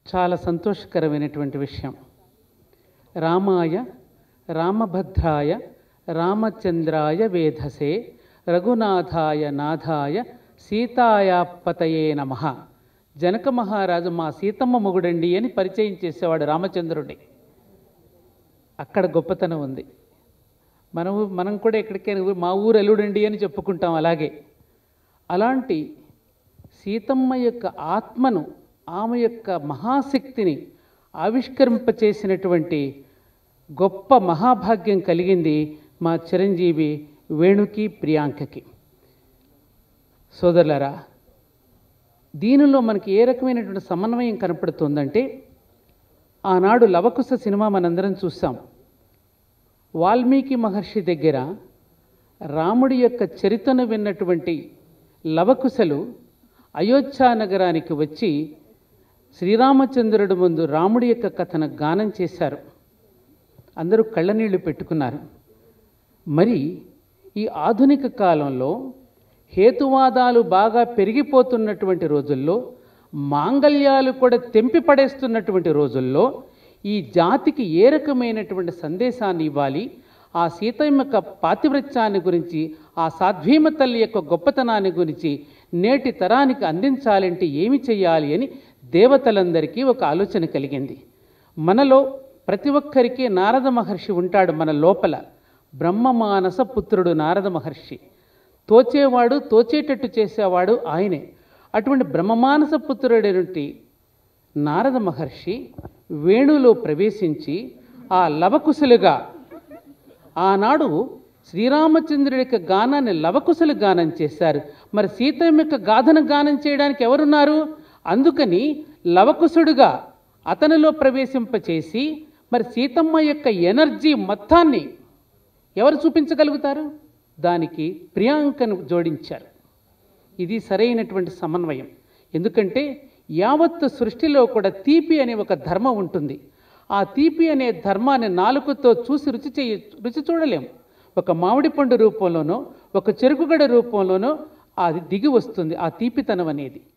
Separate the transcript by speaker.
Speaker 1: చాలా సంతోషకరమైనటువంటి విషయం రామాయ రామభద్రాయ రామచంద్రాయ వేధసే రఘునాథాయ నాథాయ సీతాయాపతయే నమ జనక మహారాజు మా సీతమ్మ మొగుడండి అని పరిచయం చేసేవాడు రామచంద్రుడి అక్కడ గొప్పతనం ఉంది మనం మనం కూడా ఎక్కడికైనా ఊ- మా ఊరు ఎల్లుడండి అని చెప్పుకుంటాం అలాగే అలాంటి సీతమ్మ యొక్క ఆత్మను ఆమె యొక్క మహాశక్తిని ఆవిష్కరింపచేసినటువంటి గొప్ప మహాభాగ్యం కలిగింది మా చిరంజీవి వేణుకి ప్రియాంకకి సోదరులరా దీనిలో మనకి ఏ రకమైనటువంటి సమన్వయం కనపడుతుందంటే ఆనాడు లవకుశ సినిమా మనందరం చూసాం వాల్మీకి మహర్షి దగ్గర రాముడి యొక్క చరిత్రను విన్నటువంటి లవకుశలు అయోధ్య నగరానికి వచ్చి శ్రీరామచంద్రుడి ముందు రాముడి యొక్క కథను గానం చేశారు అందరూ కళ్ళనీళ్లు పెట్టుకున్నారు మరి ఈ ఆధునిక కాలంలో హేతువాదాలు బాగా పెరిగిపోతున్నటువంటి రోజుల్లో మాంగల్యాలు కూడా తెంపి పడేస్తున్నటువంటి రోజుల్లో ఈ జాతికి ఏ రకమైనటువంటి సందేశాన్ని ఇవ్వాలి ఆ సీతమ్మ యొక్క పాతివ్రత్యాన్ని గురించి ఆ సాధ్వీమ తల్లి యొక్క గొప్పతనాన్ని గురించి నేటి తరానికి అందించాలంటే ఏమి చేయాలి అని దేవతలందరికీ ఒక ఆలోచన కలిగింది మనలో ప్రతి ఒక్కరికి నారద మహర్షి ఉంటాడు మన లోపల బ్రహ్మమానస పుత్రుడు నారద మహర్షి తోచేవాడు తోచేటట్టు చేసేవాడు ఆయనే అటువంటి బ్రహ్మమానస పుత్రుడైనటువంటి నారద మహర్షి వేణులో ప్రవేశించి ఆ లవకుశలుగా ఆనాడు శ్రీరామచంద్రుడి యొక్క గానాన్ని లవకుశలు గానం చేశారు మరి సీతమ్మ యొక్క గాథను గానం చేయడానికి ఎవరున్నారు అందుకని లవకుశుడుగా అతనిలో ప్రవేశింపచేసి మరి సీతమ్మ యొక్క ఎనర్జీ మొత్తాన్ని ఎవరు చూపించగలుగుతారు దానికి ప్రియాంకను జోడించారు ఇది సరైనటువంటి సమన్వయం ఎందుకంటే యావత్తు సృష్టిలో కూడా తీపి అనే ఒక ధర్మం ఉంటుంది ఆ తీపి అనే ధర్మాన్ని నాలుకతో చూసి రుచి చేయ రుచి చూడలేం ఒక మామిడి పండు రూపంలోనో ఒక చెరుకుగడ రూపంలోనో అది దిగి వస్తుంది ఆ తీపితనం అనేది